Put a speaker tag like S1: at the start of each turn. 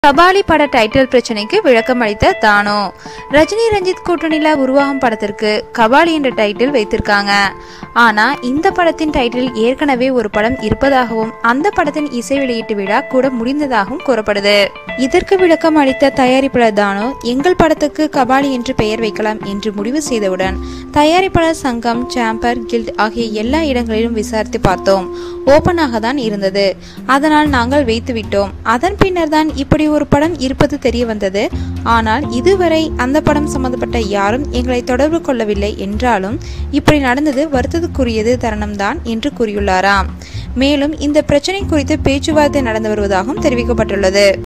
S1: கபாலி பட டைட்டில் பிரச்சனைக்கு விளக்கம் அளித்த தானோ ரஜினி ரஞ்சித் கூட்டணியில உருவாகும் படத்திற்கு கபாலி என்ற டைட்டில் வைத்திருக்காங்க ஆனா இந்த படத்தின் டைட்டில் ஏற்கனவே ஒரு படம் இருப்பதாகவும் அந்த படத்தின் இசை வெளியீட்டு விழா கூட முடிந்ததாகவும் கூறப்படுது இதற்கு விளக்கம் அளித்த தயாரிப்பாளர் தானோ எங்கள் படத்துக்கு கபாலி என்று பெயர் வைக்கலாம் என்று முடிவு செய்தவுடன் தயாரிப்பாளர் சங்கம் சாம்பர் கில்ட் ஆகிய எல்லா இடங்களிலும் விசாரித்து பார்த்தோம் ஓபனாக தான் இருந்தது அதனால் நாங்கள் வைத்து விட்டோம் அதன் பின்னர் தான் இப்படி ஒரு படம் இருப்பது தெரிய வந்தது ஆனால் இதுவரை அந்த படம் சம்பந்தப்பட்ட யாரும் எங்களை தொடர்பு கொள்ளவில்லை என்றாலும் இப்படி நடந்தது வருத்தத்துக்குரியது தருணம்தான் என்று கூறியுள்ளாராம் மேலும் இந்த பிரச்சனை குறித்து பேச்சுவார்த்தை நடந்து வருவதாகவும் தெரிவிக்கப்பட்டுள்ளது